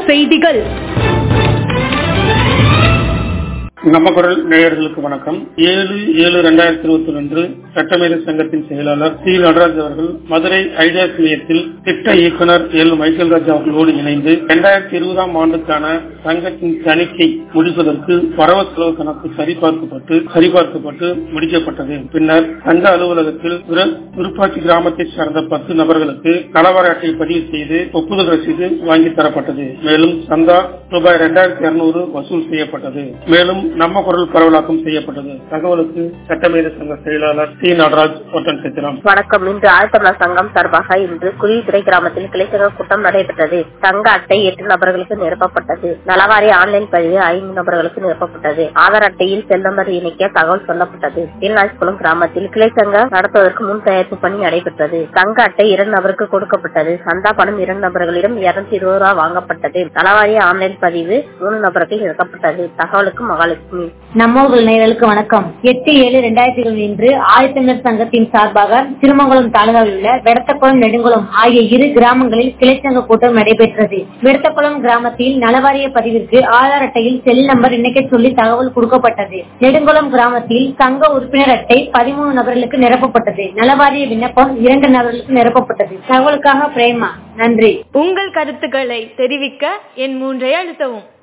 செய்திகள் நம்ம குரல் நேயர்களுக்கு வணக்கம் ஏழு ஏழு ரெண்டாயிரத்தி இருபத்தி ஒன்று சட்டமேதை சங்கத்தின் செயலாளர் சி நடராஜ் அவர்கள் மதுரை ஐடியாஸ் நிலையத்தில் திட்ட இயக்குனர் எல் மைக்கேல் ராஜ் அவர்களோடு இணைந்து இரண்டாயிரத்தி இருபதாம் ஆண்டுக்கான சங்கத்தின் தணிக்கை முடிப்பதற்கு வரவு செலவு கணக்கு சரிபார்க்கப்பட்டு சரிபார்க்கப்பட்டு முடிக்கப்பட்டது பின்னர் சங்க அலுவலகத்தில் விரு- விருப்பாச்சி கிராமத்தை சார்ந்த பத்து நபர்களுக்கு கலவர அட்டை பதிவு செய்து ஒப்புதல் ரசீது வாங்கி தரப்பட்டது மேலும் சந்தா ரூபாய் இரண்டாயிரத்தி இருநூறு வசூல் செய்யப்பட்டது மேலும் நம்ம குரல் பரவலாக்கம் செய்யப்பட்டது தகவலுக்கு சட்டமேத சங்க செயலாளர் சி நடராஜ் ஒட்டன் சித்திரம் வணக்கம் இன்று ஆழ்த்தமிழர் சங்கம் சார்பாக இன்று குருவித்துறை கிராமத்தில் கிளைச்சங்க கூட்டம் நடைபெற்றது சங்க அட்டை எட்டு நபர்களுக்கு நிரப்பப்பட்டது நலவாரி ஆன்லைன் பதிவு ஐந்து நபர்களுக்கு நிரப்பப்பட்டது ஆதார் அட்டையில் செல் நம்பர் இணைக்க தகவல் சொல்லப்பட்டது தென்னாய்க்குளம் கிராமத்தில் கிளைச்சங்க நடத்துவதற்கு முன் தயாரிப்பு பணி நடைபெற்றது சங்க அட்டை இரண்டு நபருக்கு கொடுக்கப்பட்டது சந்தா பணம் இரண்டு நபர்களிடம் இருநூத்தி இருபது ரூபாய் வாங்கப்பட்டது நலவாரி ஆன்லைன் பதிவு மூணு நபருக்கு நிரப்பப்பட்டது தகவலுக்கு மகாலட்சுமி நம்மோர்கள் நேயர்களுக்கு வணக்கம் எட்டு ஏழு ரெண்டாயிரத்தி இருபது இன்று ஆதித்தமிழர் சங்கத்தின் சார்பாக திருமங்கலம் தாலுகாவில் உள்ள வெடத்தக்குளம் நெடுங்குளம் ஆகிய இரு கிராமங்களில் கிளைச்சங்க கூட்டம் நடைபெற்றது வெடத்தக்குளம் கிராமத்தில் நலவாரிய பதிவிற்கு ஆதார் அட்டையில் செல் நம்பர் இணைக்க சொல்லி தகவல் கொடுக்கப்பட்டது நெடுங்குளம் கிராமத்தில் சங்க உறுப்பினர் அட்டை பதிமூணு நபர்களுக்கு நிரப்பப்பட்டது நலவாரிய விண்ணப்பம் இரண்டு நபர்களுக்கு நிரப்பப்பட்டது தகவலுக்காக பிரேமா நன்றி உங்கள் கருத்துக்களை தெரிவிக்க என் மூன்றை அழுத்தவும்